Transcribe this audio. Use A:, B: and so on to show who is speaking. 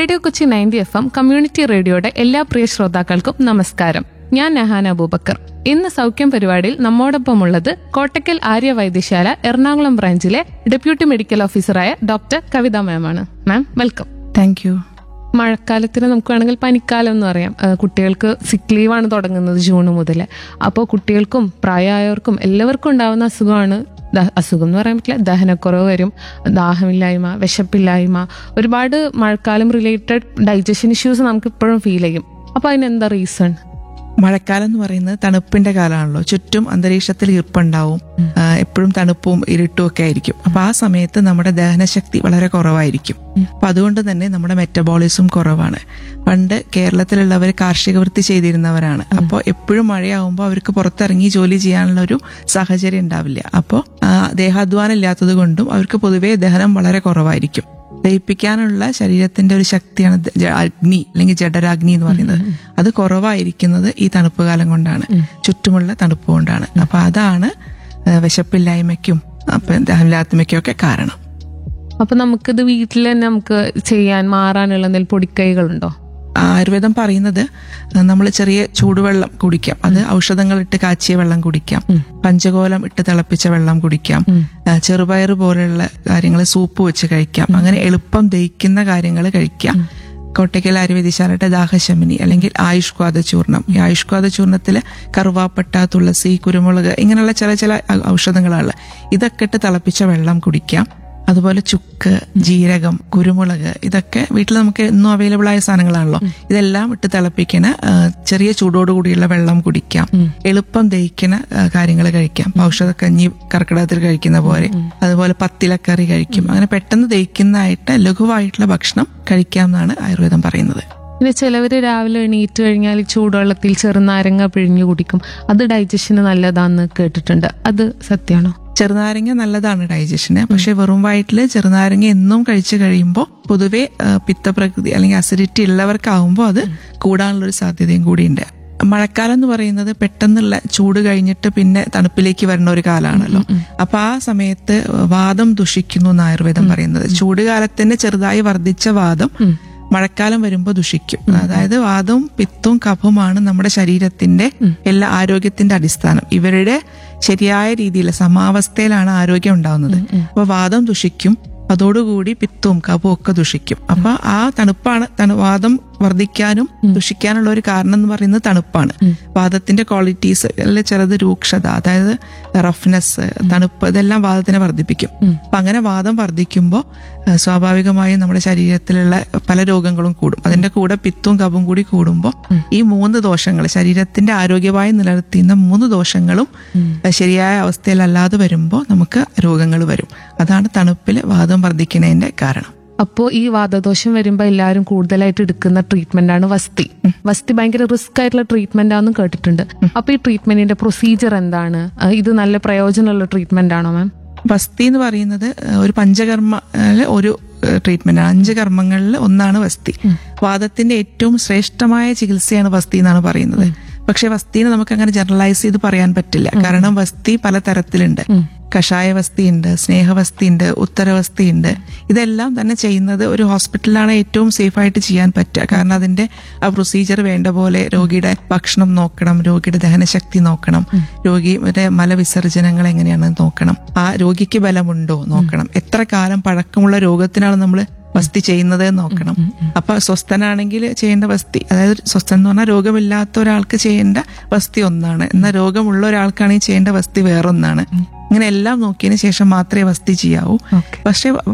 A: radio Kochi ninety F M community റേഡിയോയുടെ എല്ലാ പ്രിയ ശ്രോതാക്കൾക്കും നമസ്കാരം ഞാൻ നഹാന അബൂബക്കർ ഇന്ന് സൗഖ്യം പരിപാടിയിൽ നമ്മോടൊപ്പമുള്ളത് കോട്ടക്കൽ ആര്യ വൈദ്യശാല എറണാകുളം ബ്രാഞ്ചിലെ ഡെപ്യൂട്ടി മെഡിക്കൽ ഓഫീസറായ ഡോക്ടർ കവിത മാമാണ് മാം വെൽക്കം
B: താങ്ക് യു
A: മഴക്കാലത്തിന് നമുക്ക് വേണമെങ്കിൽ പനിക്കാലം എന്ന് പറയാം ആ, കുട്ടികൾക്ക് സിക്ക് ലീവാണ് തുടങ്ങുന്നത് ജൂൺ മുതൽ അപ്പോൾ കുട്ടികൾക്കും പ്രായമായവർക്കും എല്ലാവർക്കും ഉണ്ടാവുന്ന അസുഖമാണ് ദ- അസുഖം എന്ന് പറയാൻ പറ്റില്ല ദഹനക്കുറവ് വരും ദാഹമില്ലായ്മ വിശപ്പില്ലായ്മ ഒരുപാട് മഴക്കാലം റിലേറ്റഡ് ഡൈജഷൻ ഇഷ്യൂസ് നമുക്ക് ഇപ്പോഴും ഫീൽ ചെയ്യും അപ്പോൾ അതിനെന്താ റീസൺ
B: മഴക്കാലം എന്ന് പറയുന്നത് തണുപ്പിന്റെ കാലമാണല്ലോ ചുറ്റും അന്തരീക്ഷത്തിൽ ഈർപ്പുണ്ടാവും ആ, എപ്പോഴും തണുപ്പും ഇരുട്ടും ഒക്കെ ആയിരിക്കും അപ്പൊ ആ സമയത്ത് നമ്മുടെ ദഹനശക്തി വളരെ കുറവായിരിക്കും അപ്പൊ അതുകൊണ്ട് തന്നെ നമ്മുടെ മെറ്റബോളിസം കുറവാണ് പണ്ട് കേരളത്തിലുള്ളവർ കാർഷിക വൃത്തി ചെയ്തിരുന്നവരാണ് അപ്പോൾ എപ്പോഴും മഴയാവുമ്പോൾ അവർക്ക് പുറത്തിറങ്ങി ജോലി ചെയ്യാനുള്ള ഒരു സാഹചര്യം ഉണ്ടാവില്ല അപ്പോൾ ദേഹാധ്വാനം ഇല്ലാത്തത് കൊണ്ടും അവർക്ക് പൊതുവേ ദഹനം വളരെ കുറവായിരിക്കും ദഹിപ്പിക്കാനുള്ള ശരീരത്തിന്റെ ഒരു ശക്തിയാണ് ദ- ജ- അഗ്നി അല്ലെങ്കിൽ ജഡരാഗ്നി എന്ന് പറയുന്നത് അത് കുറവായിരിക്കുന്നത് ഈ തണുപ്പ് കാലം കൊണ്ടാണ് ചുറ്റുമുള്ള തണുപ്പ് കൊണ്ടാണ് അപ്പൊ അതാണ് ആ, വിശപ്പില്ലായ്മയ്ക്കും അപ്പൊ ദഹനമില്ലായ്മയ്ക്കും ഒക്കെ കാരണം
A: അപ്പൊ നമുക്കിത് വീട്ടിൽ തന്നെ നമുക്ക് ചെയ്യാൻ മാറാനുള്ള എന്തെങ്കിലും പൊടിക്കൈകളുണ്ടോ
B: ആയുർവേദം പറയുന്നത് നമ്മൾ ചെറിയ ചൂടുവെള്ളം കുടിക്കാം അത് ഔഷധങ്ങൾ ഇട്ട് കാച്ചിയ വെള്ളം കുടിക്കാം പഞ്ചകോലം ഇട്ട് തിളപ്പിച്ച വെള്ളം കുടിക്കാം ആ, ചെറുപയർ പോലെയുള്ള കാര്യങ്ങൾ സൂപ്പ് വെച്ച് കഴിക്കാം അങ്ങനെ എളുപ്പം ദഹിക്കുന്ന കാര്യങ്ങൾ കഴിക്കാം കോട്ടയ്ക്കൽ ആയുർവേദശാലയുടെ ദാഹശമിനി അല്ലെങ്കിൽ ആയുഷ്വാദ ചൂർണം ഈ ആയുഷ്വാദ ചൂർണത്തിൽ കറുവാപ്പട്ട തുളസി കുരുമുളക് ഇങ്ങനെയുള്ള ചില ചില ഔ- ഔഷധങ്ങളാണ് ഇതൊക്കെ ഇട്ട് തിളപ്പിച്ച വെള്ളം കുടിക്കാം അതുപോലെ ചുക്ക് ജീരകം കുരുമുളക് ഇതൊക്കെ വീട്ടിൽ നമുക്ക് എന്നും അവൈലബിൾ ആയ സാധനങ്ങളാണല്ലോ ഇതെല്ലാം ഇട്ട് തിളപ്പിക്കണ ആ, ചെറിയ ചൂടോടുകൂടിയുള്ള വെള്ളം കുടിക്കാം എളുപ്പം ദഹിക്കണ കാര്യങ്ങൾ കഴിക്കാം ഇപ്പൊ ഔഷധക്കഞ്ഞി കർക്കിടകത്തിൽ കഴിക്കുന്ന പോലെ അതുപോലെ പത്തിലക്കറി കഴിക്കും അങ്ങനെ പെട്ടെന്ന് ദഹിക്കുന്നതായിട്ട് ലഘുവായിട്ടുള്ള ഭക്ഷണം കഴിക്കാം എന്നാണ് ആയുർവേദം പറയുന്നത്
A: പിന്നെ ചിലവര് രാവിലെ എണീറ്റ് കഴിഞ്ഞാൽ ചൂടുവെള്ളത്തിൽ ചെറുനാരങ്ങ പിഴിഞ്ഞു കുടിക്കും അത് ഡൈജഷന് നല്ലതാന്ന് കേട്ടിട്ടുണ്ട് അത് സത്യമാണോ
B: ചെറുനാരങ്ങ നല്ലതാണ് ഡൈജഷന് പക്ഷെ വെറും വയറ്റില് ചെറുനാരങ്ങ എന്നും കഴിച്ചു കഴിയുമ്പോൾ പൊതുവെ ആ, പിത്തപ്രകൃതി അല്ലെങ്കിൽ അസിഡിറ്റി ഉള്ളവർക്കാവുമ്പോൾ അത് കൂടാനുള്ള ഒരു സാധ്യതയും കൂടിയുണ്ട് മഴക്കാലം എന്ന് പറയുന്നത് പെട്ടെന്നുള്ള ചൂട് കഴിഞ്ഞിട്ട് പിന്നെ തണുപ്പിലേക്ക് വരുന്ന ഒരു കാലമാണല്ലോ അപ്പൊ ആ സമയത്ത് വാദം ദുഷിക്കുന്നു എന്ന് ആയുർവേദം പറയുന്നത് ചൂട് കാലത്തിന് ചെറുതായി വർദ്ധിച്ച വാദം മഴക്കാലം വരുമ്പോൾ ദുഷിക്കും അതായത് വാദവും പിത്തവും കഫവുമാണ് നമ്മുടെ ശരീരത്തിന്റെ എല്ലാ ആരോഗ്യത്തിന്റെ അടിസ്ഥാനം ഇവരുടെ ശരിയായ രീതിയിൽ സമാവസ്ഥയിലാണ് ആരോഗ്യം ഉണ്ടാവുന്നത് അപ്പൊ വാദം ദുഷിക്കും അതോടുകൂടി പിത്തവും കഫവും ഒക്കെ ദുഷിക്കും അപ്പൊ ആ തണുപ്പാണ് തണു വാദം വർദ്ധിക്കാനും ദുഷിക്കാനുള്ള ഒരു കാരണം എന്ന് പറയുന്നത് തണുപ്പാണ് വാദത്തിന്റെ ക്വാളിറ്റീസ് ചിലത് രൂക്ഷത അതായത് റഫ്നെസ് തണുപ്പ് ഇതെല്ലാം വാദത്തിനെ വർദ്ധിപ്പിക്കും അപ്പൊ അങ്ങനെ വാദം വർദ്ധിക്കുമ്പോൾ സ്വാഭാവികമായും നമ്മുടെ ശരീരത്തിലുള്ള പല രോഗങ്ങളും കൂടും അതിന്റെ കൂടെ പിത്തവും കഫവും കൂടി കൂടുമ്പോൾ ഈ മൂന്ന് ദോഷങ്ങൾ ശരീരത്തിന്റെ ആരോഗ്യമായി നിലനിർത്തുന്ന മൂന്ന് ദോഷങ്ങളും ശരിയായ അവസ്ഥയിലല്ലാതെ വരുമ്പോൾ നമുക്ക് രോഗങ്ങൾ വരും അതാണ് തണുപ്പിൽ വാദം വർദ്ധിക്കുന്നതിന്റെ കാരണം
A: അപ്പോൾ ഈ വാദദോഷം വരുമ്പോൾ എല്ലാവരും കൂടുതലായിട്ട് എടുക്കുന്ന ട്രീറ്റ്മെന്റ് ആണ് വസ്തി വസ്തി ഭയങ്കര റിസ്ക് ആയിട്ടുള്ള ട്രീറ്റ്മെന്റ് ആണെന്ന് കേട്ടിട്ടുണ്ട് അപ്പൊ ഈ ട്രീറ്റ്മെന്റിന്റെ പ്രൊസീജിയർ എന്താണ് ആ, ഇത് നല്ല പ്രയോജനമുള്ള ട്രീറ്റ്മെന്റ് ആണോ മാം
B: വസ്തി എന്ന് പറയുന്നത് ഏഹ്, ഒരു പഞ്ചകർമ്മ ഏഹ്, ഒരു ട്രീറ്റ്മെന്റ് ആണ് അഞ്ച് കർമ്മങ്ങളിൽ ഒന്നാണ് വസ്തി വാദത്തിന്റെ ഏറ്റവും ശ്രേഷ്ഠമായ ചികിത്സയാണ് വസ്തി എന്നാണ് പറയുന്നത് പക്ഷെ വസ്തിനെ നമുക്ക് അങ്ങനെ ജനറലൈസ് ചെയ്ത് പറയാൻ പറ്റില്ല കാരണം വസ്തി പല തരത്തിലുണ്ട് കഷായ വസ്തിയുണ്ട് സ്നേഹവസ്തിയുണ്ട് ഉത്തരവസ്തിയുണ്ട് ഇതെല്ലാം തന്നെ ചെയ്യുന്നത് ഒരു ഹോസ്പിറ്റലിലാണ് ഏറ്റവും സേഫ് ആയിട്ട് ചെയ്യാൻ പറ്റുക കാരണം അതിന്റെ ആ പ്രൊസീജിയർ വേണ്ട പോലെ രോഗിയുടെ ഭക്ഷണം നോക്കണം രോഗിയുടെ ദഹനശക്തി നോക്കണം രോഗിയുടെ മലവിസർജനങ്ങൾ എങ്ങനെയാണെന്ന് നോക്കണം ആ രോഗിക്ക് ബലമുണ്ടോ നോക്കണം എത്ര കാലം പഴക്കമുള്ള രോഗത്തിനാണ് നമ്മൾ വസ്തി ചെയ്യുന്നത് എന്ന് നോക്കണം അപ്പൊ സ്വസ്ഥനാണെങ്കിൽ ചെയ്യേണ്ട വസ്തി അതായത് സ്വസ്ഥൻ എന്ന് പറഞ്ഞാൽ രോഗമില്ലാത്ത ഒരാൾക്ക് ചെയ്യേണ്ട വസ്തി ഒന്നാണ് എന്നാൽ രോഗമുള്ള ഒരാൾക്കാണെങ്കിൽ ചെയ്യേണ്ട വസ്തി വേറൊന്നാണ് ഇങ്ങനെ എല്ലാം നോക്കിയതിന് ശേഷം മാത്രമേ വസ്തി ചെയ്യാവൂ
A: ഓക്കെ
B: പക്ഷെ